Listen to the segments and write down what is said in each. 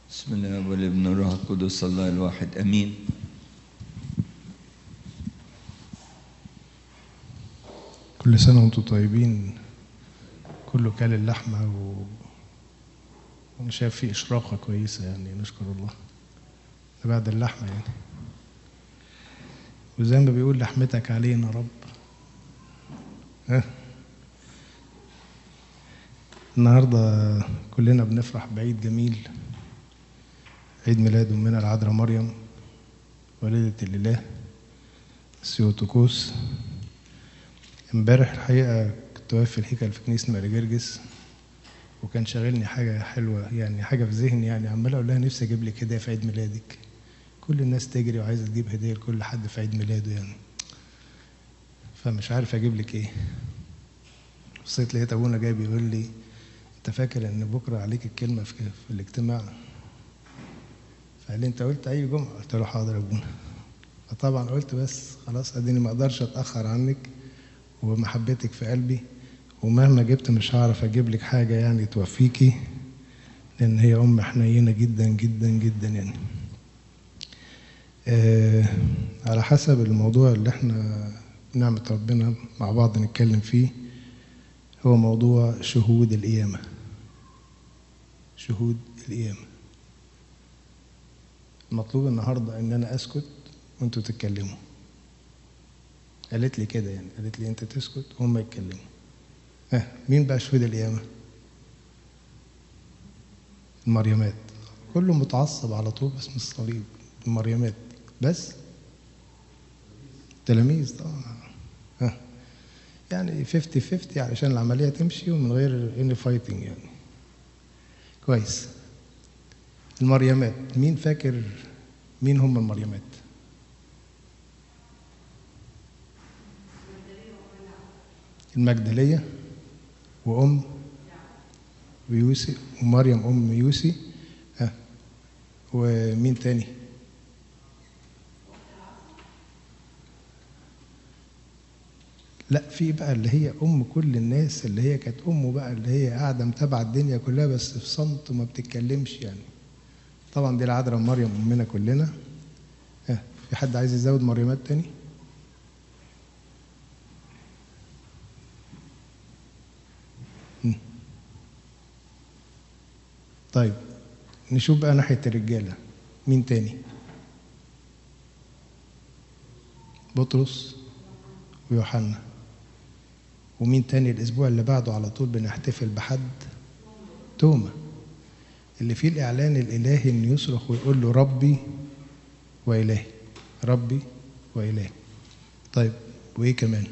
بسم الله والابن والروح القدس الله الواحد امين كل سنة وانتم طيبين كله كل اللحمة و... وأنا شايف فيه إشراقة كويسة يعني نشكر الله ده بعد اللحمة يعني وزي ما بيقول لحمتك علينا رب ها النهاردة كلنا بنفرح بعيد جميل عيد ميلاد أمنا العذراء مريم والدة الإله سيوتوكوس امبارح الحقيقة كنت واقف في الهيكل في كنيسة ماري جرجس وكان شاغلني حاجة حلوة يعني حاجة في ذهني يعني عمال أقول لها نفسي أجيب لك هدية في عيد ميلادك كل الناس تجري وعايزة تجيب هدية لكل حد في عيد ميلاده يعني فمش عارف أجيب لك إيه بصيت لقيت أبونا جاي بيقول لي أنت فاكر إن بكرة عليك الكلمة في, في الاجتماع فقال لي أنت قلت أي جمعة قلت له حاضر يا أبونا فطبعا قلت بس خلاص أديني ما أقدرش أتأخر عنك ومحبتك في قلبي ومهما جبت مش هعرف اجيب لك حاجه يعني توفيكي لان هي ام حنينه جدا جدا جدا يعني آه على حسب الموضوع اللي احنا نعمة ربنا مع بعض نتكلم فيه هو موضوع شهود القيامة شهود القيامة المطلوب النهاردة ان انا اسكت وانتوا تتكلموا قالت لي كده يعني قالت لي انت تسكت وهم يتكلموا ها مين بقى شهود القيامه المريمات كله متعصب على طول باسم الصليب المريمات بس تلاميذ طبعا ها يعني 50 50 علشان العمليه تمشي ومن غير اني فايتنج يعني كويس المريمات مين فاكر مين هم المريمات المجدلية وأم ويوسي ومريم أم يوسي ها ومين تاني لا في بقى اللي هي أم كل الناس اللي هي كانت أمه بقى اللي هي قاعدة متابعة الدنيا كلها بس في صمت وما بتتكلمش يعني طبعا دي العذراء مريم أمنا كلنا ها في حد عايز يزود مريمات تاني؟ طيب نشوف بقى ناحية الرجالة مين تاني بطرس ويوحنا ومين تاني الأسبوع اللي بعده على طول بنحتفل بحد توما اللي فيه الإعلان الإلهي إنه يصرخ ويقول له ربي وإلهي ربي وإلهي طيب وإيه كمان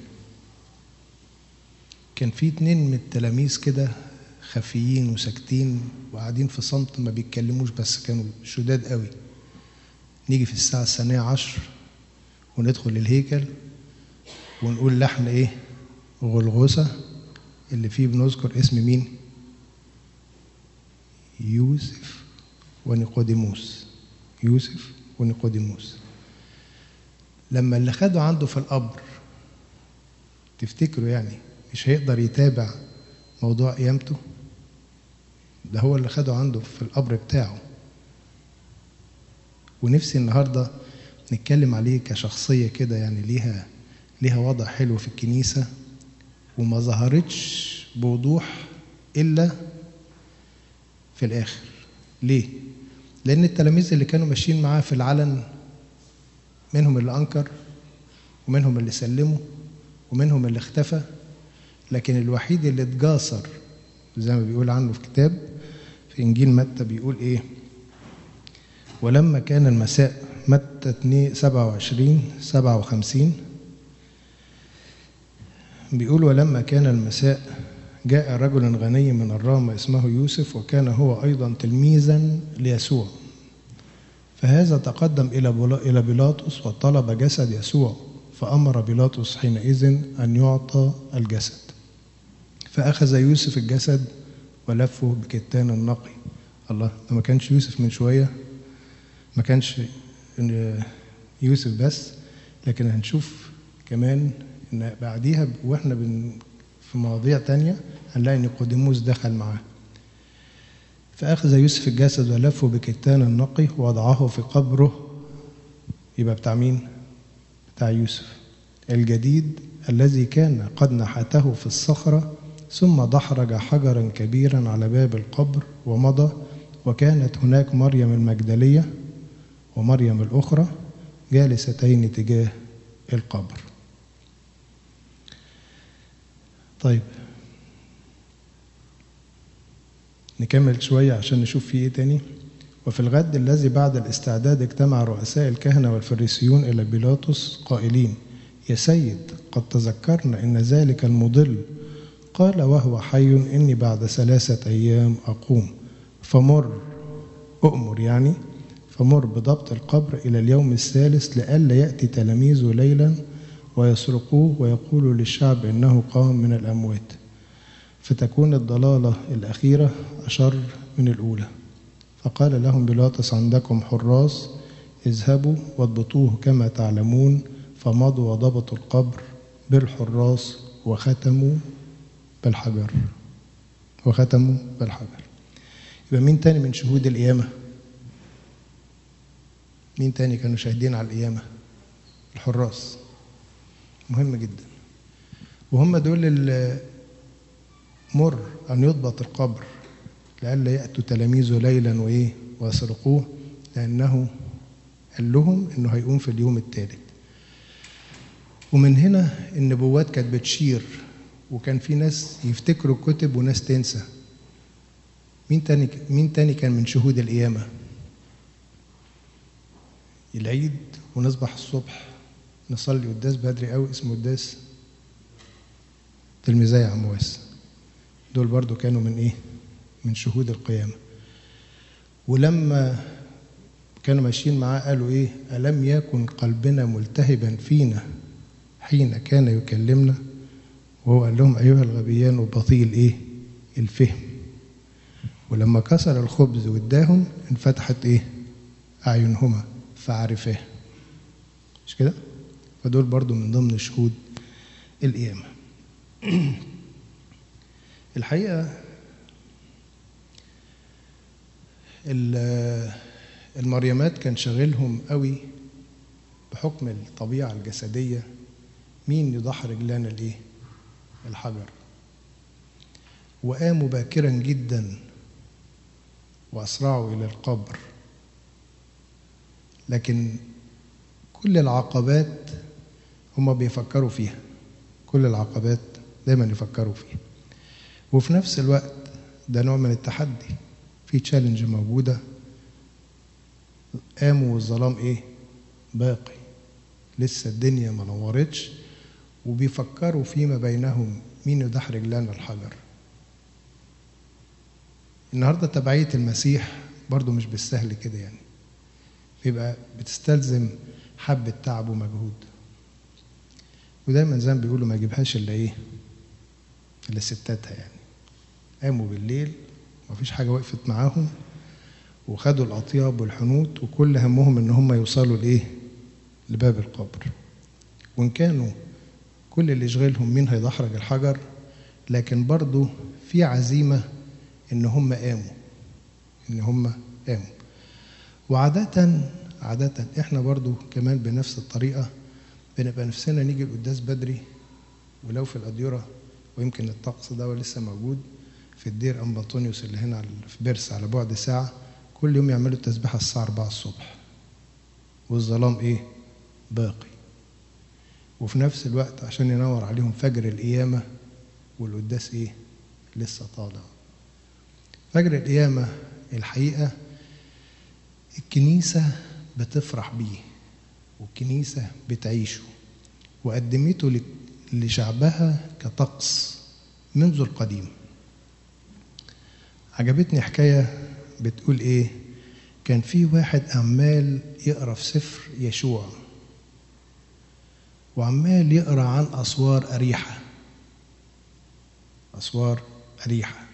كان في اتنين من التلاميذ كده خفيين وساكتين وقاعدين في صمت ما بيتكلموش بس كانوا شداد قوي نيجي في الساعة الثانية عشر وندخل الهيكل ونقول لحن ايه غلغوسة اللي فيه بنذكر اسم مين يوسف ونيقوديموس يوسف ونيقوديموس لما اللي خدوا عنده في القبر تفتكروا يعني مش هيقدر يتابع موضوع قيامته ده هو اللي خده عنده في القبر بتاعه ونفسي النهارده نتكلم عليه كشخصيه كده يعني ليها ليها وضع حلو في الكنيسه وما ظهرتش بوضوح الا في الاخر ليه لان التلاميذ اللي كانوا ماشيين معاه في العلن منهم اللي انكر ومنهم اللي سلموا ومنهم اللي اختفى لكن الوحيد اللي اتجاسر زي ما بيقول عنه في كتاب في انجيل متى بيقول ايه ولما كان المساء متى 2 27 57 بيقول ولما كان المساء جاء رجل غني من الرامة اسمه يوسف وكان هو أيضا تلميذا ليسوع فهذا تقدم إلى إلى بيلاطس وطلب جسد يسوع فأمر بيلاطس حينئذ أن يعطى الجسد فأخذ يوسف الجسد ولفه بكتان النقي الله ده ما كانش يوسف من شوية ما كانش يوسف بس لكن هنشوف كمان ان بعديها واحنا بن في مواضيع تانية هنلاقي نيقوديموس دخل معاه فأخذ يوسف الجسد ولفه بكتان النقي ووضعه في قبره يبقى بتاع مين؟ بتاع يوسف الجديد الذي كان قد نحته في الصخرة ثم دحرج حجرا كبيرا على باب القبر ومضى وكانت هناك مريم المجدلية ومريم الأخرى جالستين تجاه القبر طيب نكمل شوية عشان نشوف فيه إيه تاني وفي الغد الذي بعد الاستعداد اجتمع رؤساء الكهنة والفريسيون إلى بيلاطس قائلين يا سيد قد تذكرنا إن ذلك المضل قال وهو حي إني بعد ثلاثة أيام أقوم فمر أؤمر يعني فمر بضبط القبر إلى اليوم الثالث لئلا يأتي تلاميذه ليلا ويسرقوه ويقولوا للشعب إنه قام من الأموات فتكون الضلالة الأخيرة أشر من الأولى فقال لهم بيلاطس عندكم حراس اذهبوا واضبطوه كما تعلمون فمضوا وضبطوا القبر بالحراس وختموا بالحجر وختموا بالحجر يبقى مين تاني من شهود القيامة مين تاني كانوا شاهدين على القيامة الحراس مهم جدا وهم دول اللي مر أن يضبط القبر لئلا يأتوا تلاميذه ليلا وإيه ويسرقوه لأنه قال لهم إنه هيقوم في اليوم الثالث ومن هنا النبوات كانت بتشير وكان في ناس يفتكروا الكتب وناس تنسى مين تاني مين تاني كان من شهود القيامة العيد ونصبح الصبح نصلي قداس بدري قوي اسمه قداس تلميذي عمواس دول برضو كانوا من ايه من شهود القيامة ولما كانوا ماشيين معاه قالوا ايه ألم يكن قلبنا ملتهبا فينا حين كان يكلمنا وهو قال لهم أيها الغبيان وبطيء الايه الفهم ولما كسر الخبز واداهم انفتحت ايه أعينهما فعرفاه مش كده فدول برضو من ضمن شهود القيامة الحقيقة المريمات كان شاغلهم قوي بحكم الطبيعة الجسدية مين يدحرج لنا الايه الحجر وقاموا باكرا جدا وأسرعوا إلى القبر لكن كل العقبات هم بيفكروا فيها كل العقبات دايما يفكروا فيها وفي نفس الوقت ده نوع من التحدي في تشالنج موجودة قاموا والظلام ايه باقي لسه الدنيا ما نورتش وبيفكروا فيما بينهم مين يدحرج لنا الحجر النهارده تبعية المسيح برضو مش بالسهل كده يعني بيبقى بتستلزم حبة تعب ومجهود ودايما زي ما بيقولوا ما يجيبهاش الا ايه الا ستاتها يعني قاموا بالليل مفيش حاجة وقفت معاهم وخدوا الأطياب والحنوط وكل همهم إن هم يوصلوا لإيه؟ لباب القبر. وإن كانوا كل اللي يشغلهم مين هيدحرج الحجر لكن برضه في عزيمة إن هم قاموا. إن هم قاموا. وعادة عادة إحنا برضه كمان بنفس الطريقة بنبقى نفسنا نيجي القداس بدري ولو في الأديرة ويمكن الطقس ده لسه موجود في الدير أم بطونيوس اللي هنا في بيرس على بعد ساعة كل يوم يعملوا التسبيحة الساعة 4 الصبح والظلام إيه؟ باقي وفي نفس الوقت عشان ينور عليهم فجر القيامة والقداس إيه؟ لسه طالع فجر القيامة الحقيقة الكنيسة بتفرح بيه والكنيسة بتعيشه وقدمته لشعبها كطقس منذ القديم عجبتني حكاية بتقول إيه كان في واحد عمال يقرأ في سفر يشوع وعمال يقرأ عن أسوار أريحة أسوار أريحة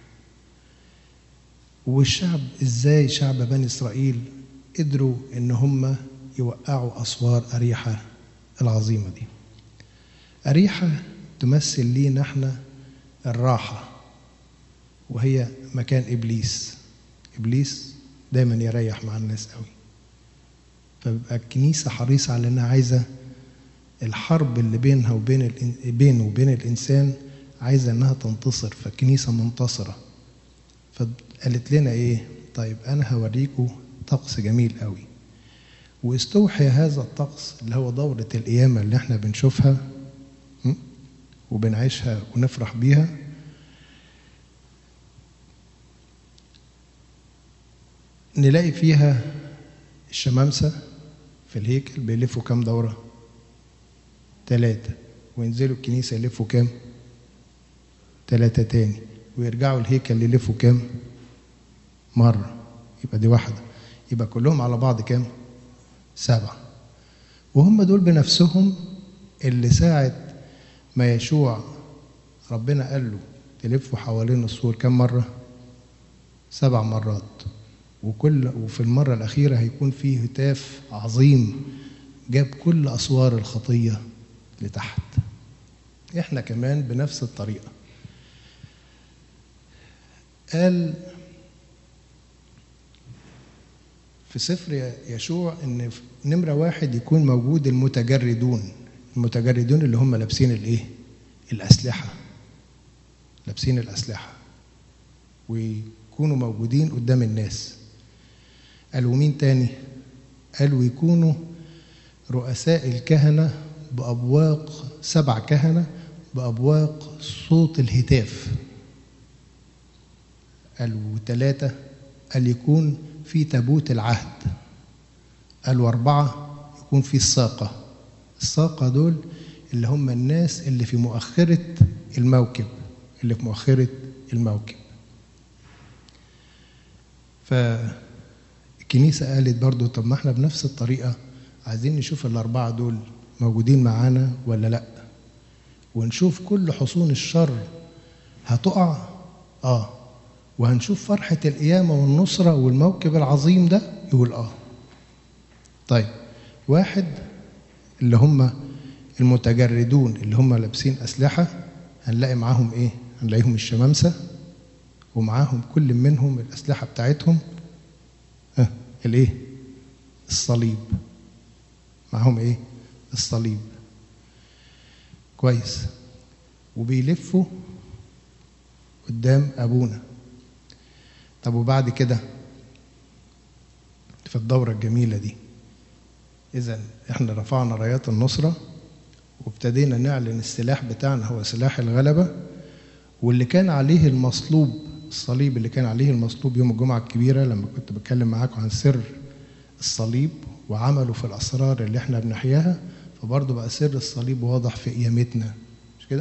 والشعب إزاي شعب بني إسرائيل قدروا إن هم يوقعوا أسوار أريحة العظيمة دي أريحة تمثل لينا احنا الراحة وهي مكان إبليس إبليس دايما يريح مع الناس قوي فبقى الكنيسة حريصة على إنها عايزة الحرب اللي بينها وبين الإن- بينه وبين الإنسان عايزة إنها تنتصر فالكنيسة منتصرة فقالت لنا إيه طيب أنا هوريكم طقس جميل قوي واستوحي هذا الطقس اللي هو دورة القيامة اللي احنا بنشوفها م? وبنعيشها ونفرح بيها نلاقي فيها الشمامسة في الهيكل بيلفوا كام دورة؟ ثلاثة وينزلوا الكنيسة يلفوا كام؟ ثلاثة تاني ويرجعوا الهيكل يلفوا كام؟ مرة يبقى دي واحدة يبقى كلهم على بعض كام؟ سبعة وهم دول بنفسهم اللي ساعة ما يشوع ربنا قال له تلفوا حوالين السور كم مرة؟ سبع مرات وكل وفي المرة الأخيرة هيكون فيه هتاف عظيم جاب كل أسوار الخطية لتحت احنا كمان بنفس الطريقة قال في سفر يشوع ان في نمرة واحد يكون موجود المتجردون المتجردون اللي هم لابسين الايه الأسلحة لابسين الأسلحة ويكونوا موجودين قدام الناس قالوا مين تاني قالوا يكونوا رؤساء الكهنة بأبواق سبع كهنة بأبواق صوت الهتاف قالوا ثلاثة قال يكون في تابوت العهد قالوا أربعة يكون في الساقة الساقة دول اللي هم الناس اللي في مؤخرة الموكب اللي في مؤخرة الموكب فالكنيسة قالت برضو طب ما احنا بنفس الطريقة عايزين نشوف الأربعة دول موجودين معانا ولا لأ ونشوف كل حصون الشر هتقع اه وهنشوف فرحة القيامة والنصرة والموكب العظيم ده يقول اه طيب واحد اللي هم المتجردون اللي هم لابسين أسلحة هنلاقي معاهم إيه؟ هنلاقيهم الشمامسة ومعاهم كل منهم الأسلحة بتاعتهم ها الإيه؟ الصليب معاهم إيه؟ الصليب كويس وبيلفوا قدام أبونا طب وبعد كده في الدورة الجميلة دي إذا إحنا رفعنا رايات النصرة وابتدينا نعلن السلاح بتاعنا هو سلاح الغلبة واللي كان عليه المصلوب الصليب اللي كان عليه المصلوب يوم الجمعة الكبيرة لما كنت بتكلم معاكم عن سر الصليب وعمله في الأسرار اللي احنا بنحياها فبرضه بقى سر الصليب واضح في قيامتنا مش كده؟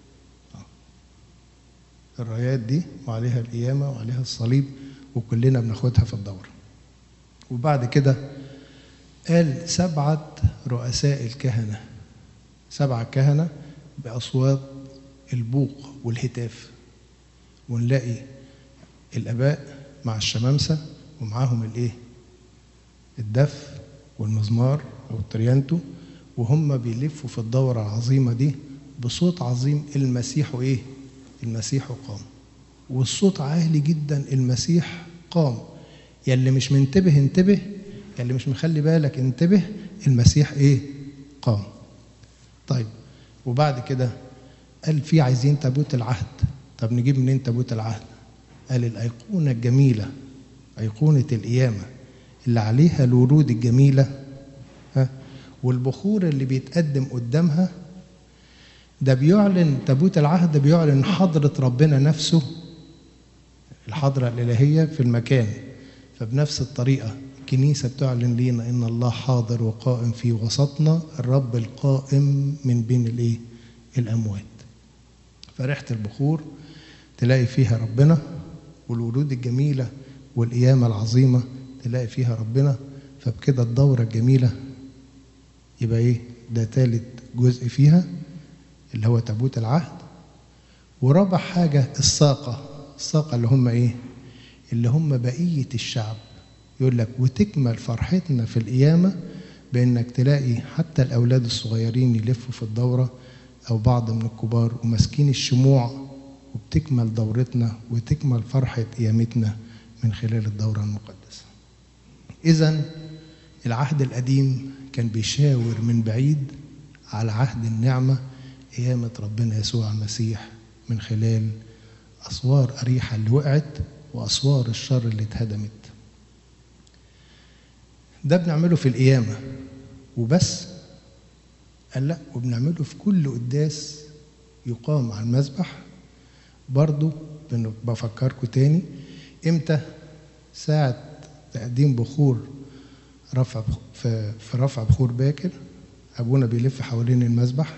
الرايات دي وعليها القيامة وعليها الصليب وكلنا بناخدها في الدورة وبعد كده قال سبعة رؤساء الكهنة سبعة كهنة بأصوات البوق والهتاف ونلاقي الآباء مع الشمامسة ومعاهم الإيه؟ الدف والمزمار أو التريانتو وهم بيلفوا في الدورة العظيمة دي بصوت عظيم المسيح إيه؟ المسيح قام والصوت عالي جدا المسيح قام يلي مش منتبه انتبه يلي مش مخلي بالك انتبه المسيح ايه قام طيب وبعد كده قال في عايزين تابوت العهد طب نجيب منين تابوت العهد قال الأيقونة الجميلة أيقونة القيامة اللي عليها الورود الجميلة ها والبخور اللي بيتقدم قدامها ده بيعلن تابوت العهد بيعلن حضرة ربنا نفسه الحضرة الإلهية في المكان فبنفس الطريقة الكنيسة بتعلن لينا إن الله حاضر وقائم في وسطنا الرب القائم من بين الإيه؟ الأموات فريحة البخور تلاقي فيها ربنا والورود الجميلة والقيامة العظيمة تلاقي فيها ربنا فبكده الدورة الجميلة يبقى إيه؟ ده ثالث جزء فيها اللي هو تابوت العهد ورابع حاجة الساقة الساقة اللي هم إيه؟ اللي هم بقية الشعب يقول لك وتكمل فرحتنا في القيامة بإنك تلاقي حتى الأولاد الصغيرين يلفوا في الدورة أو بعض من الكبار وماسكين الشموع وبتكمل دورتنا وتكمل فرحة قيامتنا من خلال الدورة المقدسة إذا العهد القديم كان بيشاور من بعيد على عهد النعمة قيامة ربنا يسوع المسيح من خلال أسوار أريحة اللي وقعت وأسوار الشر اللي اتهدمت ده بنعمله في القيامة وبس قال لا وبنعمله في كل قداس يقام على المذبح برضو بفكركم تاني امتى ساعة تقديم بخور رفع في رفع بخور باكر ابونا بيلف حوالين المذبح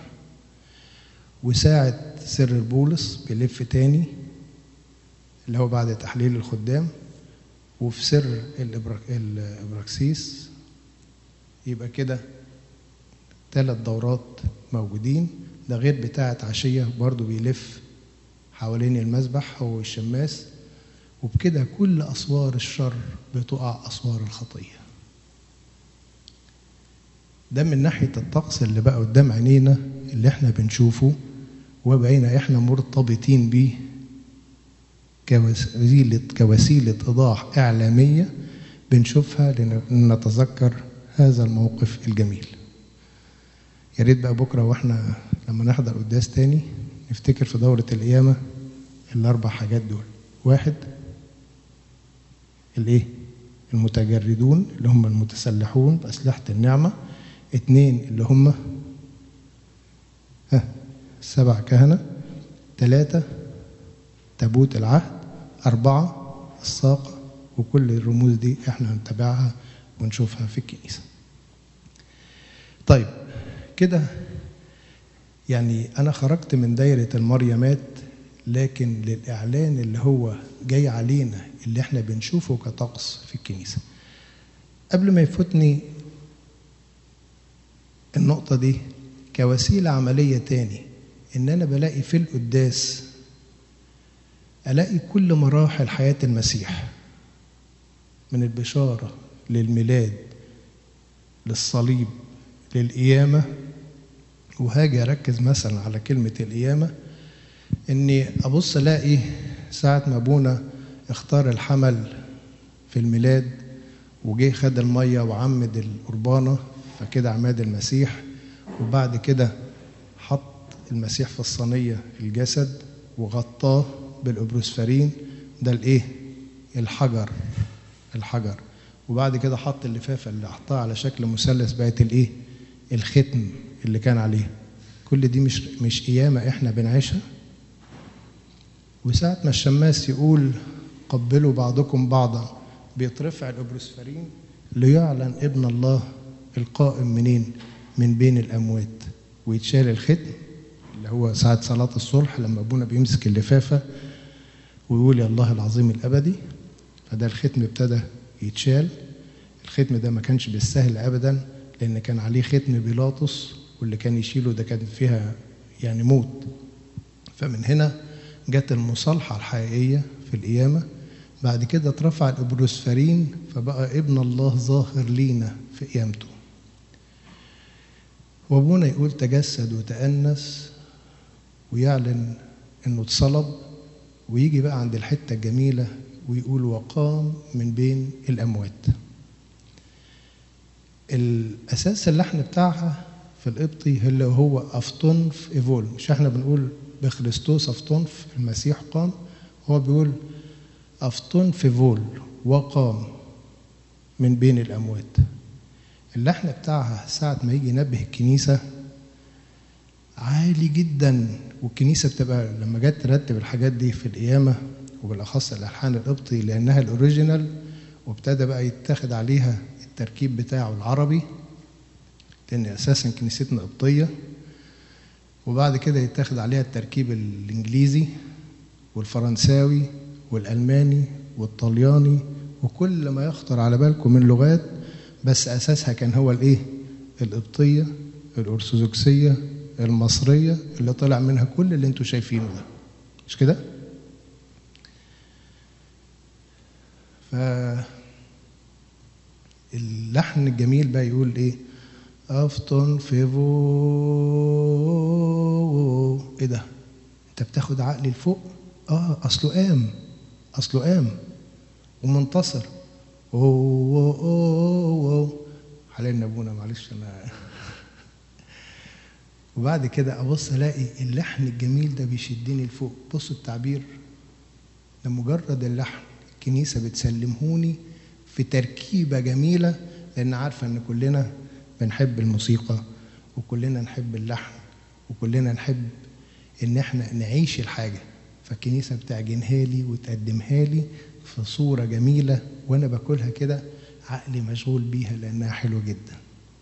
وساعة سر البولس بيلف تاني اللي هو بعد تحليل الخدام وفي سر الابراكسيس يبقى كده ثلاث دورات موجودين ده غير بتاعة عشية برضو بيلف حوالين المذبح هو الشماس وبكده كل أسوار الشر بتقع أسوار الخطية ده من ناحية الطقس اللي بقى قدام عينينا اللي احنا بنشوفه وبقينا احنا مرتبطين بيه كوسيلة كوسيلة إيضاح إعلامية بنشوفها لنتذكر هذا الموقف الجميل يا ريت بقى بكرة واحنا لما نحضر قداس تاني نفتكر في دورة القيامة الأربع حاجات دول واحد الإيه؟ المتجردون اللي هم المتسلحون بأسلحة النعمة اتنين اللي هم ها سبع كهنة ثلاثة تابوت العهد أربعة الساقة وكل الرموز دي احنا هنتابعها ونشوفها في الكنيسة طيب كده يعني أنا خرجت من دايرة المريمات لكن للإعلان اللي هو جاي علينا اللي احنا بنشوفه كطقس في الكنيسة قبل ما يفوتني النقطة دي كوسيلة عملية تاني إن أنا بلاقي في القداس ألاقي كل مراحل حياة المسيح من البشارة للميلاد للصليب للقيامة وهاجي أركز مثلا على كلمة القيامة إني أبص ألاقي ساعة ما أبونا اختار الحمل في الميلاد وجه خد المية وعمد القربانة فكده عماد المسيح وبعد كده حط المسيح في الصينية الجسد وغطاه بالأبروسفرين ده الإيه؟ الحجر الحجر وبعد كده حط اللفافة اللي حطها على شكل مثلث بقت الإيه؟ الختم اللي كان عليه كل دي مش مش قيامة إحنا بنعيشها وساعة ما الشماس يقول قبلوا بعضكم بعضا بيترفع الأبروسفرين ليعلن ابن الله القائم منين؟ من بين الأموات ويتشال الختم اللي هو ساعة صلاة الصلح لما أبونا بيمسك اللفافة ويقول يا الله العظيم الأبدي فده الختم ابتدى يتشال الختم ده ما كانش بالسهل أبدا لأن كان عليه ختم بيلاطس واللي كان يشيله ده كان فيها يعني موت فمن هنا جت المصالحة الحقيقية في القيامة بعد كده اترفع الإبروسفرين فبقى ابن الله ظاهر لينا في قيامته وابونا يقول تجسد وتأنس ويعلن انه اتصلب ويجي بقى عند الحته الجميله ويقول وقام من بين الاموات الاساس اللحن بتاعها في القبطي اللي هو افطنف ايفول مش احنا بنقول بخريستوس افطنف المسيح قام هو بيقول افطنف ايفول وقام من بين الاموات اللحن بتاعها ساعة ما يجي ينبه الكنيسة عالي جدا والكنيسة بتبقى لما جت ترتب الحاجات دي في القيامة وبالأخص الألحان القبطي لأنها الأوريجينال وابتدى بقى يتاخد عليها التركيب بتاعه العربي لأن أساسا كنيستنا قبطية وبعد كده يتاخد عليها التركيب الإنجليزي والفرنساوي والألماني والطلياني وكل ما يخطر على بالكم من لغات بس اساسها كان هو الايه القبطيه الارثوذكسيه المصريه اللي طلع منها كل اللي انتم شايفينه ده مش كده ف اللحن الجميل بقى يقول ايه افطن فيفو ايه ده انت بتاخد عقلي لفوق اه اصله قام اصله قام ومنتصر اوه اوه اوه اوه حللنا ابونا معلش انا وبعد كده ابص الاقي اللحن الجميل ده بيشدني لفوق بصوا التعبير ده مجرد اللحن الكنيسه بتسلمهوني في تركيبه جميله لان عارفه ان كلنا بنحب الموسيقى وكلنا نحب اللحن وكلنا نحب ان احنا نعيش الحاجه فالكنيسه بتعجنها لي وتقدمها لي في صوره جميله وانا باكلها كده عقلي مشغول بيها لانها حلوه جدا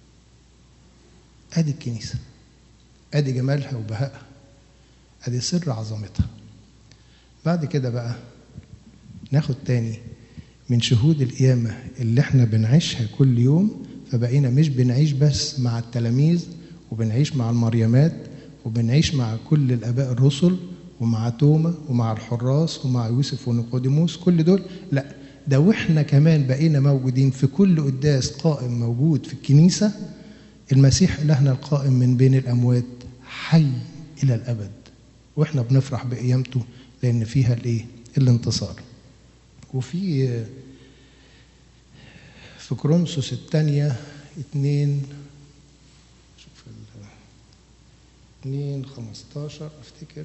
ادي الكنيسه ادي جمالها وبهائها ادي سر عظمتها بعد كده بقى ناخد تاني من شهود القيامة اللي احنا بنعيشها كل يوم فبقينا مش بنعيش بس مع التلاميذ وبنعيش مع المريمات وبنعيش مع كل الآباء الرسل ومع توما ومع الحراس ومع يوسف ونيقوديموس كل دول لا ده واحنا كمان بقينا موجودين في كل قداس قائم موجود في الكنيسة المسيح إلهنا القائم من بين الأموات حي إلى الأبد واحنا بنفرح بقيامته لأن فيها الإيه؟ الانتصار وفي في كورنثوس الثانية اتنين شوف ال اتنين خمستاشر افتكر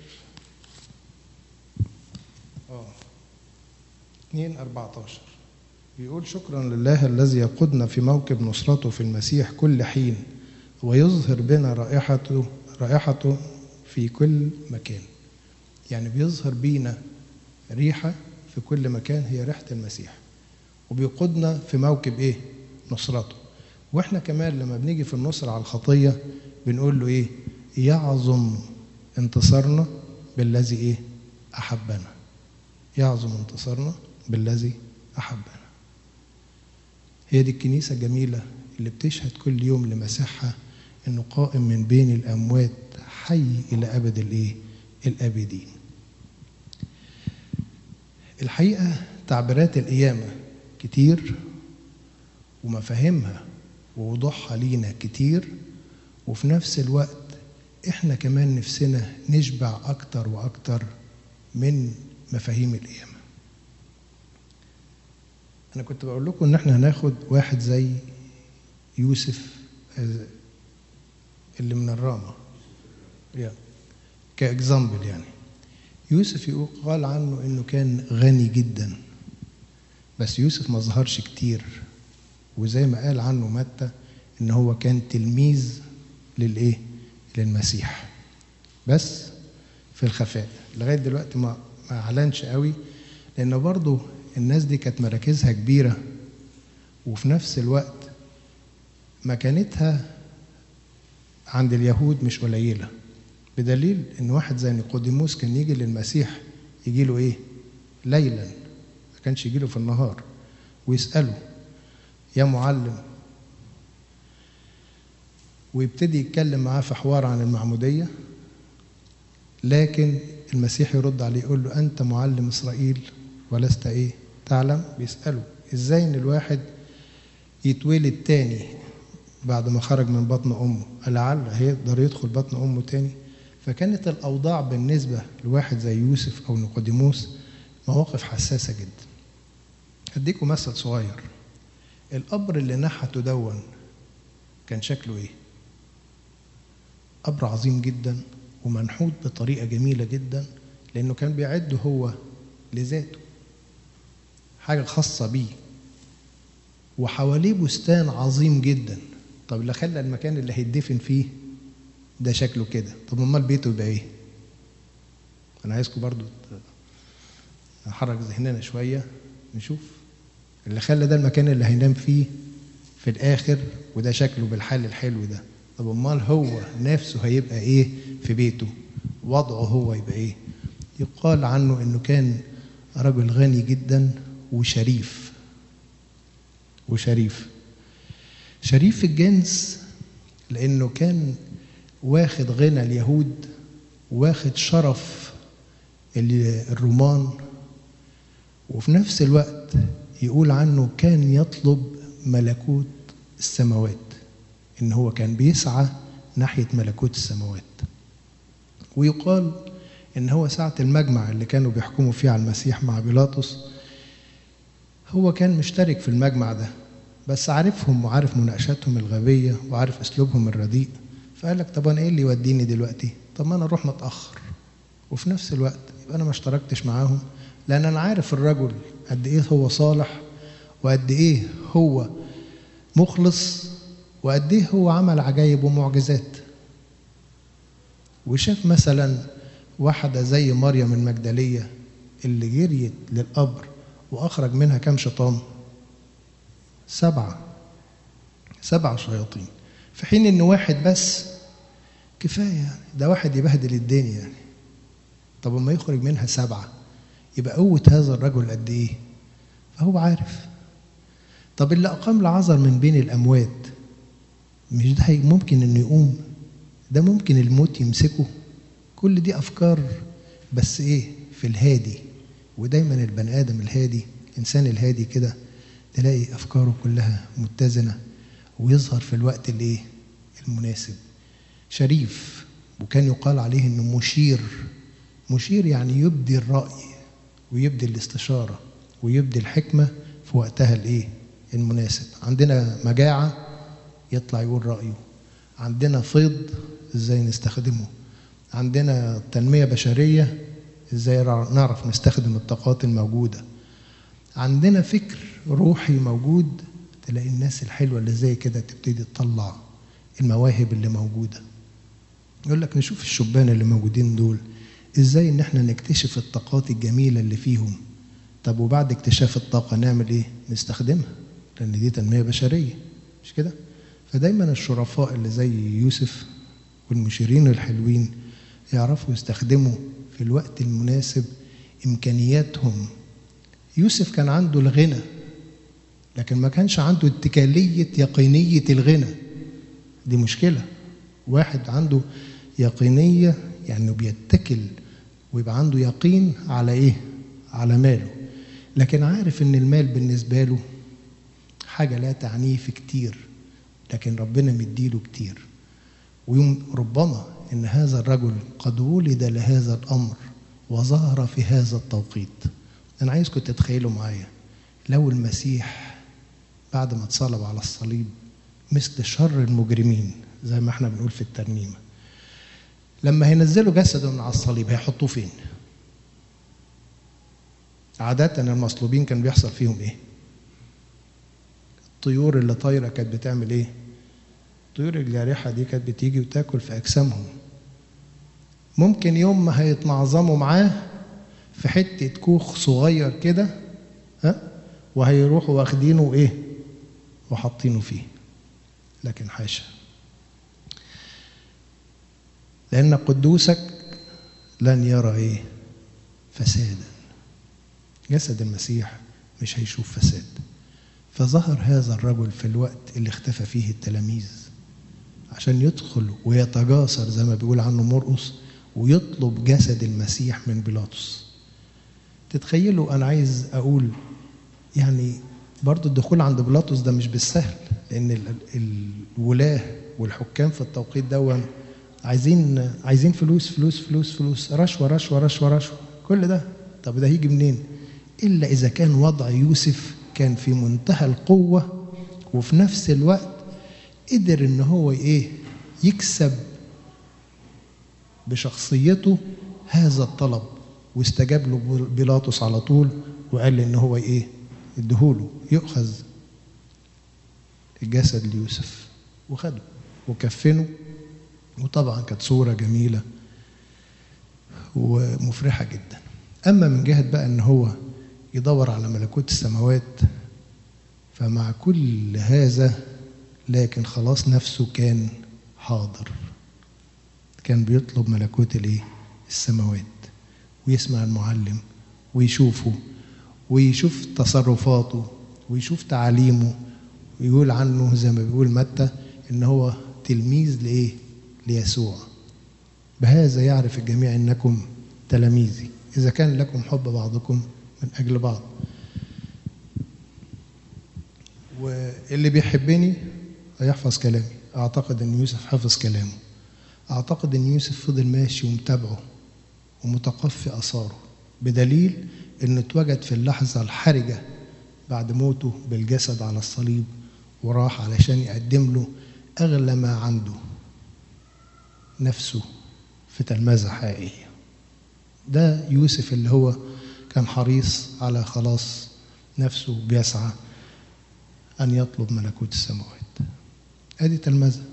اه اتنين اربعتاشر بيقول شكرا لله الذي يقودنا في موكب نصرته في المسيح كل حين ويظهر بنا رائحته رائحته في كل مكان يعني بيظهر بينا ريحة في كل مكان هي ريحة المسيح وبيقودنا في موكب ايه نصرته واحنا كمان لما بنيجي في النصر على الخطية بنقول له ايه يعظم انتصارنا بالذي ايه احبنا يعظم انتصارنا بالذي احبنا هي دي الكنيسة الجميلة اللي بتشهد كل يوم لمسيحها انه قائم من بين الاموات حي الى ابد الايه الابدين الحقيقة تعبيرات القيامة كتير ومفاهيمها ووضوحها لينا كتير وفي نفس الوقت احنا كمان نفسنا نشبع اكتر واكتر من مفاهيم القيامة انا كنت بقول لكم ان احنا هناخد واحد زي يوسف اللي من الرامة كاكزامبل يعني يوسف يقال عنه انه كان غني جدا بس يوسف ما ظهرش كتير وزي ما قال عنه متى ان هو كان تلميذ للايه للمسيح بس في الخفاء لغايه دلوقتي ما ما اعلنش قوي لان برضه الناس دي كانت مراكزها كبيره وفي نفس الوقت مكانتها عند اليهود مش قليله بدليل ان واحد زي نيقوديموس كان يجي للمسيح يجي له ايه ليلا ما كانش يجي له في النهار ويساله يا معلم ويبتدي يتكلم معاه في حوار عن المعموديه لكن المسيح يرد عليه يقول له انت معلم اسرائيل ولست ايه تعلم بيساله ازاي ان الواحد يتولد تاني بعد ما خرج من بطن امه لعل هيقدر يدخل بطن امه تاني فكانت الأوضاع بالنسبة لواحد زي يوسف أو نيقوديموس مواقف حساسة جدا هديكم مثل صغير القبر اللي نحته دون كان شكله ايه قبر عظيم جدا ومنحوت بطريقة جميلة جدا لأنه كان بيعد هو لذاته حاجة خاصة بيه وحواليه بستان عظيم جدا طب اللي خلى المكان اللي هيدفن فيه ده شكله كده طب امال بيته يبقى ايه انا عايزكم برضو نحرك ذهننا شويه نشوف اللي خلى ده المكان اللي هينام فيه في الاخر وده شكله بالحال الحلو ده طب امال هو نفسه هيبقى ايه في بيته وضعه هو يبقى ايه يقال عنه انه كان رجل غني جدا وشريف وشريف شريف في الجنس لانه كان واخد غنى اليهود واخد شرف الرومان وفي نفس الوقت يقول عنه كان يطلب ملكوت السماوات ان هو كان بيسعى ناحيه ملكوت السماوات ويقال ان هو ساعه المجمع اللي كانوا بيحكموا فيه على المسيح مع بيلاطس هو كان مشترك في المجمع ده بس عارفهم وعارف مناقشاتهم الغبية وعارف أسلوبهم الرديء فقال لك طب أنا إيه اللي يوديني دلوقتي؟ طب ما أنا أروح متأخر وفي نفس الوقت يبقى أنا ما اشتركتش معاهم لأن أنا عارف الرجل قد إيه هو صالح وقد إيه هو مخلص وقد إيه هو عمل عجائب ومعجزات وشاف مثلا واحدة زي مريم المجدلية اللي جريت للقبر وأخرج منها كام شيطان سبعة سبع شياطين في حين إن واحد بس كفاية يعني ده واحد يبهدل الدنيا يعني طب اما يخرج منها سبعة يبقى قوة هذا الرجل قد إيه فهو عارف طب اللي أقام لعذر من بين الأموات مش ده ممكن إنه يقوم ده ممكن الموت يمسكه كل دي أفكار بس إيه في الهادي ودايما البني آدم الهادي الإنسان الهادي كده تلاقي أفكاره كلها متزنة ويظهر في الوقت الإيه المناسب شريف وكان يقال عليه إنه مشير مشير يعني يبدي الرأي ويبدي الاستشارة ويبدي الحكمة في وقتها الإيه المناسب عندنا مجاعة يطلع يقول رأيه عندنا فيض ازاي نستخدمه عندنا تنمية بشرية ازاي نعرف نستخدم الطاقات الموجودة عندنا فكر روحي موجود تلاقي الناس الحلوة اللي زي كده تبتدي تطلع المواهب اللي موجودة يقول لك نشوف الشبان اللي موجودين دول ازاي ان احنا نكتشف الطاقات الجميلة اللي فيهم طب وبعد اكتشاف الطاقة نعمل ايه نستخدمها لان دي تنمية بشرية مش كده فدايما الشرفاء اللي زي يوسف والمشيرين الحلوين يعرفوا يستخدموا في الوقت المناسب إمكانياتهم يوسف كان عنده الغنى لكن ما كانش عنده اتكالية يقينية الغنى دي مشكلة واحد عنده يقينية يعني بيتكل ويبقى عنده يقين على إيه؟ على ماله لكن عارف إن المال بالنسبة له حاجة لا تعنيه في كتير لكن ربنا مديله كتير وربما ان هذا الرجل قد ولد لهذا الامر وظهر في هذا التوقيت انا عايزكم تتخيلوا معايا لو المسيح بعد ما اتصلب على الصليب مثل شر المجرمين زي ما احنا بنقول في الترنيمه لما هينزلوا جسده من على الصليب هيحطوه فين عادة المصلوبين كان بيحصل فيهم ايه؟ الطيور اللي طايره كانت بتعمل ايه؟ الطيور الجارحه دي كانت بتيجي وتاكل في اجسامهم. ممكن يوم ما هيتمعظموا معاه في حته كوخ صغير كده ها وهيروحوا واخدينه ايه؟ وحاطينه فيه. لكن حاشا. لأن قدوسك لن يرى ايه؟ فسادا. جسد المسيح مش هيشوف فساد. فظهر هذا الرجل في الوقت اللي اختفى فيه التلاميذ عشان يدخل ويتجاسر زي ما بيقول عنه مرقس ويطلب جسد المسيح من بيلاطس تتخيلوا انا عايز اقول يعني برضو الدخول عند بيلاطس ده مش بالسهل لان الولاه والحكام في التوقيت دون عايزين عايزين فلوس فلوس فلوس فلوس رشوه رشوه رشوه رشوه كل ده طب ده هيجي منين الا اذا كان وضع يوسف كان في منتهى القوة وفي نفس الوقت قدر ان هو ايه يكسب بشخصيته هذا الطلب واستجاب له بيلاطس على طول وقال ان هو ايه اديهوله يؤخذ الجسد ليوسف وخده وكفنه وطبعا كانت صورة جميلة ومفرحة جدا أما من جهة بقى إن هو يدور على ملكوت السماوات فمع كل هذا لكن خلاص نفسه كان حاضر كان بيطلب ملكوت الايه السماوات ويسمع المعلم ويشوفه ويشوف تصرفاته ويشوف تعاليمه ويقول عنه زي ما بيقول متى ان هو تلميذ لايه ليسوع بهذا يعرف الجميع انكم تلاميذي اذا كان لكم حب بعضكم من أجل بعض واللي بيحبني هيحفظ كلامي أعتقد أن يوسف حفظ كلامه أعتقد أن يوسف فضل ماشي ومتابعه ومتقفي أثاره بدليل أنه اتوجد في اللحظة الحرجة بعد موته بالجسد على الصليب وراح علشان يقدم له أغلى ما عنده نفسه في تلمذة حقيقية ده يوسف اللي هو كان حريص على خلاص نفسه بيسعى أن يطلب ملكوت السماوات أدي تلمذة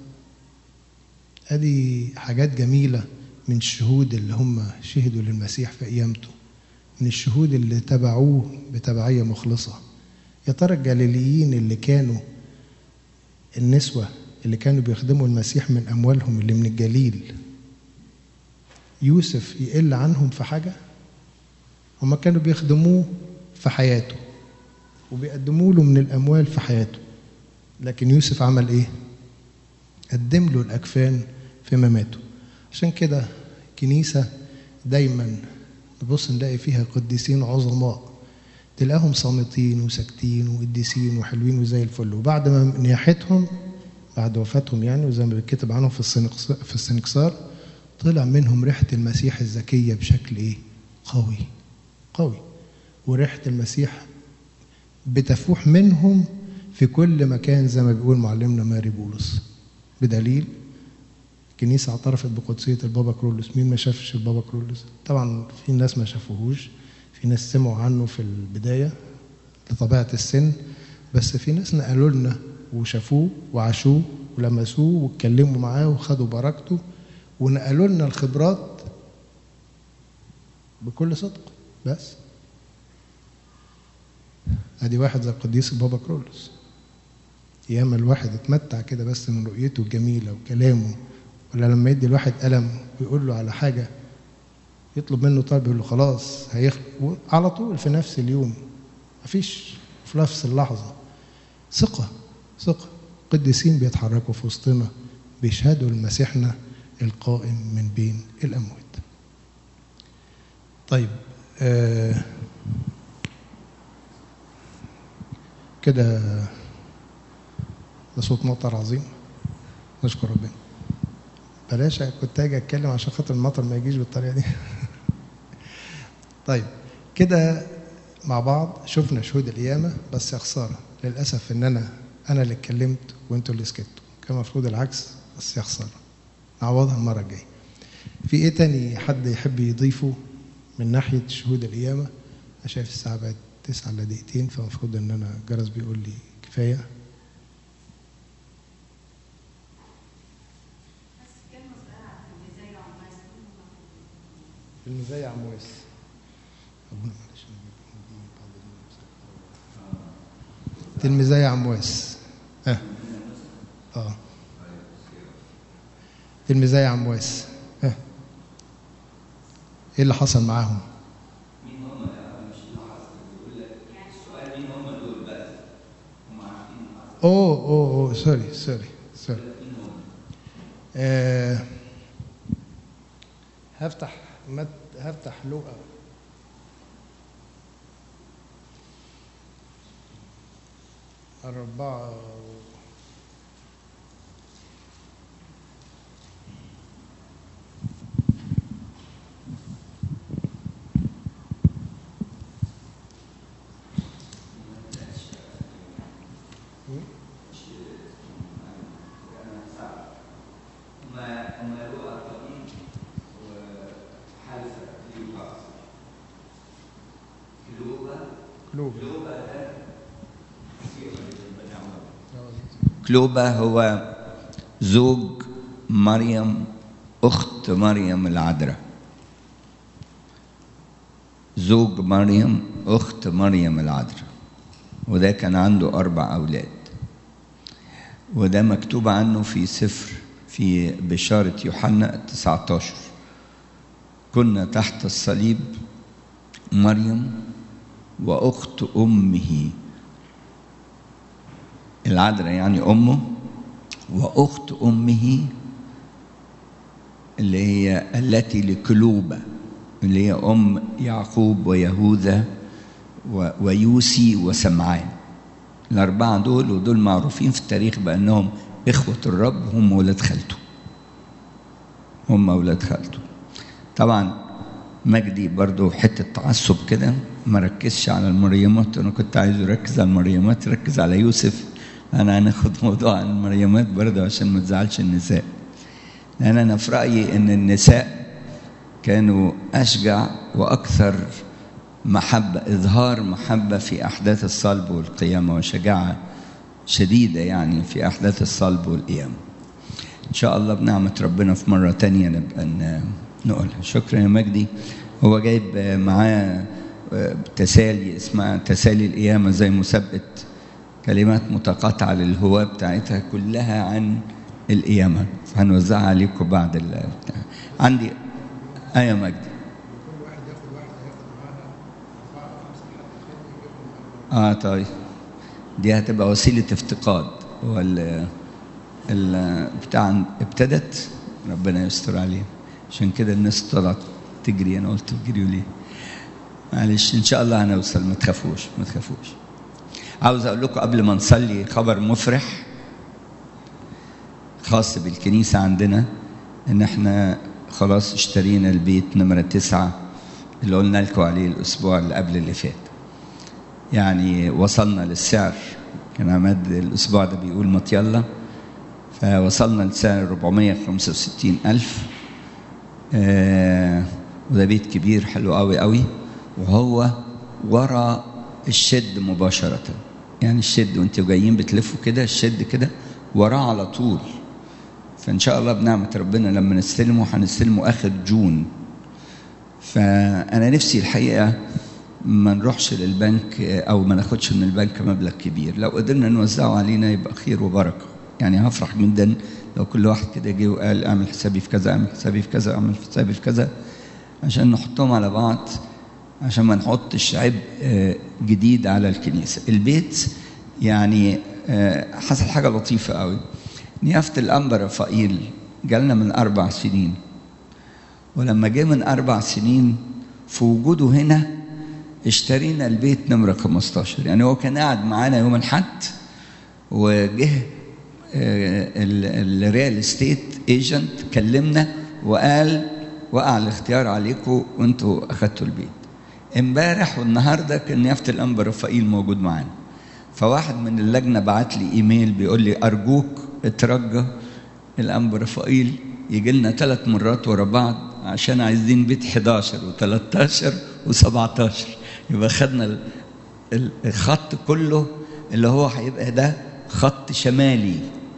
أدي حاجات جميلة من الشهود اللي هم شهدوا للمسيح في قيامته من الشهود اللي تبعوه بتبعية مخلصة يا ترى الجليليين اللي كانوا النسوة اللي كانوا بيخدموا المسيح من أموالهم اللي من الجليل يوسف يقل عنهم في حاجة هما كانوا بيخدموه في حياته وبيقدموا له من الأموال في حياته لكن يوسف عمل إيه؟ قدم له الأكفان في مماته عشان كده كنيسة دايما نبص نلاقي فيها قديسين عظماء تلاقيهم صامتين وساكتين وقديسين وحلوين وزي الفل وبعد ما نياحتهم بعد وفاتهم يعني وزي ما بيتكتب عنهم في في السنكسار طلع منهم ريحة المسيح الزكية بشكل إيه؟ قوي قوي وريحة المسيح بتفوح منهم في كل مكان زي ما بيقول معلمنا ماري بولس بدليل الكنيسة اعترفت بقدسية البابا كرولوس مين ما شافش البابا كرولوس طبعا في ناس ما شافوهوش في ناس سمعوا عنه في البداية لطبيعة السن بس في ناس نقلوا لنا وشافوه وعاشوه ولمسوه واتكلموا معاه وخدوا بركته ونقلوا لنا الخبرات بكل صدق بس ادي واحد زي القديس البابا كرولوس ياما الواحد اتمتع كده بس من رؤيته الجميلة وكلامه ولا لما يدي الواحد قلم ويقول له على حاجة يطلب منه طلب يقول له خلاص هيخلق على طول في نفس اليوم مفيش في نفس اللحظة ثقة ثقة قديسين بيتحركوا في وسطنا بيشهدوا لمسيحنا القائم من بين الأموات طيب آه كده ده صوت مطر عظيم نشكر ربنا بلاش كنت اجي اتكلم عشان خاطر المطر ما يجيش بالطريقه دي طيب كده مع بعض شفنا شهود القيامه بس يا خساره للاسف ان انا انا اللي اتكلمت وانتوا اللي سكتوا كان المفروض العكس بس يا خساره نعوضها المره الجايه في ايه تاني حد يحب يضيفه من ناحيه شهود القيامه انا شايف الساعه بقت تسعة الا دقيقتين فالمفروض ان انا الجرس بيقول لي كفايه المزايا عمواس ابونا معلش المزايا عمواس اه اه المزايا عمواس اه ايه اللي حصل معاهم؟ مين هم لا مش اللي حصل بيقول لك السؤال مين هم دول بس هم عارفين حصل اوه اوه اوه سوري سوري سوري مين هم آه هفتح مت هفتح لقا أربعة هم هم لقوا الطبيب وحالفة كليوباس كلوبا قلوب كلوبا ده كلوبا هو زوج مريم أخت مريم العذراء زوج مريم أخت مريم العذراء وده كان عنده أربع أولاد وده مكتوب عنه في سفر في بشارة يوحنا 19 كنا تحت الصليب مريم وأخت أمه العذراء يعني أمه وأخت أمه اللي هي التي لكلوبة اللي هي أم يعقوب ويهوذا و- ويوسي وسمعان الأربعة دول ودول معروفين في التاريخ بأنهم إخوة الرب هم ولاد خالته هم ولاد خالته طبعا مجدي برضو حتة تعصب كده ما ركزش على المريمات انا كنت عايز يركز على المريمات ركز على يوسف انا هناخد موضوع عن المريمات برضه عشان ما تزعلش النساء لان انا في رايي ان النساء كانوا اشجع واكثر محبه اظهار محبه في احداث الصلب والقيامه وشجاعه شديده يعني في احداث الصلب والقيامه ان شاء الله بنعمه ربنا في مره تانية نبقى نقولها شكرا يا مجدي هو جايب معاه تسالي اسمها تسالي القيامة زي مسابقة كلمات متقاطعة للهواة بتاعتها كلها عن القيامة فهنوزعها عليكم بعد ال عندي آية مجدي اه طيب دي هتبقى وسيلة افتقاد هو ال ال بتاع ابتدت ربنا يستر عليه عشان كده الناس طلعت تجري انا قلت تجريوا ليه معلش ان شاء الله هنوصل ما تخافوش ما تخافوش عاوز اقول لكم قبل ما نصلي خبر مفرح خاص بالكنيسة عندنا ان احنا خلاص اشترينا البيت نمرة تسعة اللي قلنا لكم عليه الاسبوع اللي قبل اللي فات يعني وصلنا للسعر كان عماد الاسبوع ده بيقول ما يلا فوصلنا لسعر 465 ألف آه وده بيت كبير حلو قوي قوي وهو ورا الشد مباشرة يعني الشد وانتوا جايين بتلفوا كده الشد كده وراه على طول فإن شاء الله بنعمة ربنا لما نستلمه هنستلمه آخر جون فأنا نفسي الحقيقة ما نروحش للبنك أو ما ناخدش من البنك مبلغ كبير لو قدرنا نوزعه علينا يبقى خير وبركة يعني هفرح جدا لو كل واحد كده جه وقال اعمل حسابي في كذا اعمل حسابي في كذا اعمل حسابي في كذا عشان نحطهم على بعض عشان ما نحطش عبء جديد على الكنيسة البيت يعني حصل حاجة لطيفة قوي نيافة الأنبا رفائيل جالنا من أربع سنين ولما جه من أربع سنين في وجوده هنا اشترينا البيت نمرة 15 يعني هو كان قاعد معانا يوم الحد وجه الريال استيت ايجنت كلمنا وقال وقع الاختيار عليكم وانتوا اخدتوا البيت امبارح والنهارده كان يافت الانبا رفائيل موجود معانا فواحد من اللجنه بعت لي ايميل بيقول لي ارجوك اترجى الانبا رفائيل يجي لنا ثلاث مرات ورا بعض عشان عايزين بيت 11 و13 و17 يبقى خدنا الخط كله اللي هو هيبقى ده خط شمالي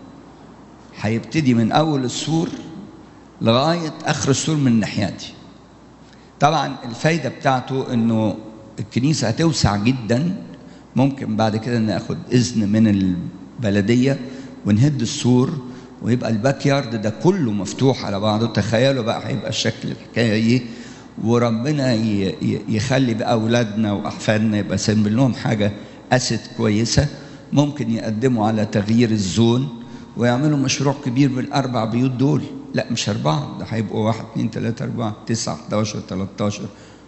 هيبتدي من اول السور لغايه اخر السور من الناحيه دي طبعا الفايده بتاعته انه الكنيسه هتوسع جدا ممكن بعد كده ناخد اذن من البلديه ونهد السور ويبقى الباك يارد ده كله مفتوح على بعضه تخيلوا بقى هيبقى الشكل الحكايه ايه وربنا يخلي بقى اولادنا واحفادنا يبقى سنبل لهم حاجه اسد كويسه ممكن يقدموا على تغيير الزون ويعملوا مشروع كبير بالاربع بيوت دول لا مش اربعه ده هيبقوا واحد اثنين ثلاثه اربعه تسعه 11 13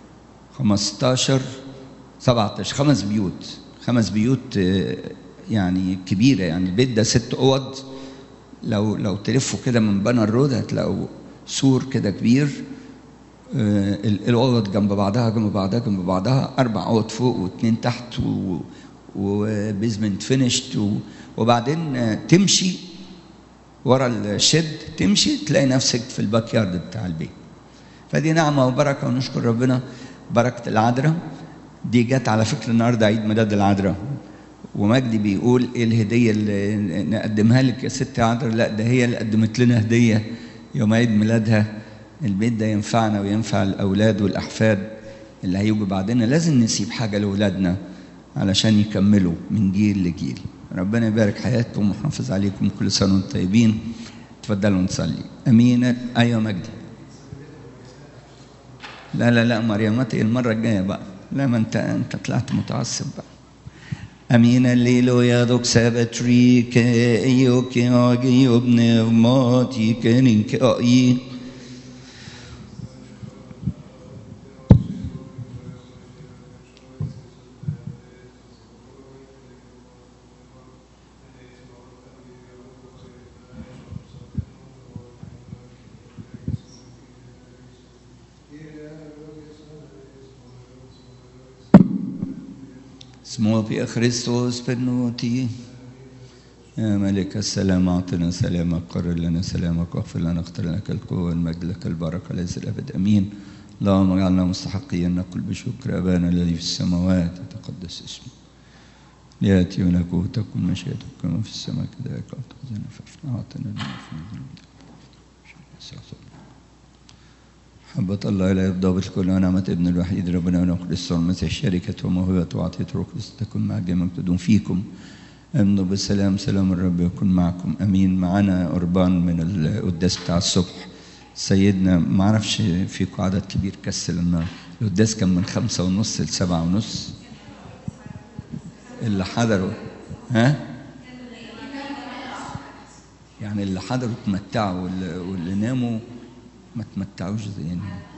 15 17 خمس بيوت خمس بيوت يعني كبيره يعني البيت ده ست اوض لو لو تلفوا كده من بنى الرود هتلاقوا سور كده كبير الاوض جنب بعضها جنب بعضها جنب بعضها اربع اوض فوق واثنين تحت و وبيزمنت فينيشت وبعدين تمشي ورا الشد تمشي تلاقي نفسك في الباك يارد بتاع البيت فدي نعمة وبركة ونشكر ربنا بركة العذراء دي جت على فكرة النهاردة عيد ميلاد العذراء ومجدي بيقول ايه الهدية اللي نقدمها لك يا ست عذراء لا ده هي اللي قدمت لنا هدية يوم عيد ميلادها البيت ده ينفعنا وينفع الأولاد والأحفاد اللي هيجوا بعدنا لازم نسيب حاجة لأولادنا علشان يكملوا من جيل لجيل ربنا يبارك حياتكم ويحافظ عليكم كل سنة وانتم طيبين تفضلوا نصلي أمين أيوة مجدي لا لا لا مريمتي المرة الجاية بقى لا ما انت انت طلعت متعصب بقى أمين الليل يا دوك سابتريك أيوك يا جيوب نغماتي كنك أي اسمه في خريستوس بنوتي يا ملك السلام أعطنا سلامك قرر لنا سلامك واغفر لنا اختر لك القوة والمجد لك البركة ليس الأبد أمين اللهم اجعلنا مستحقين نقول بشكر أبانا الذي في السماوات يتقدس اسمه ليأتي ملكوتك ومشيئتك كما في السماء كذلك أعطنا فافنا أعطنا لنا في محبة الله لا يفضى بالكل ونعمة ابن الوحيد ربنا ونقدس المسيح شركة وموهبة وعطية روح القدس تكون مع جميع تدوم فيكم امنوا بالسلام سلام الرب يكون معكم امين معانا قربان من القداس بتاع الصبح سيدنا ما اعرفش فيكم عدد كبير كسل النهارده القداس كان من خمسة ونص لسبعة ونص اللي حضروا ها يعني اللي حضروا تمتعوا واللي, واللي ناموا ما تمتعوش زينا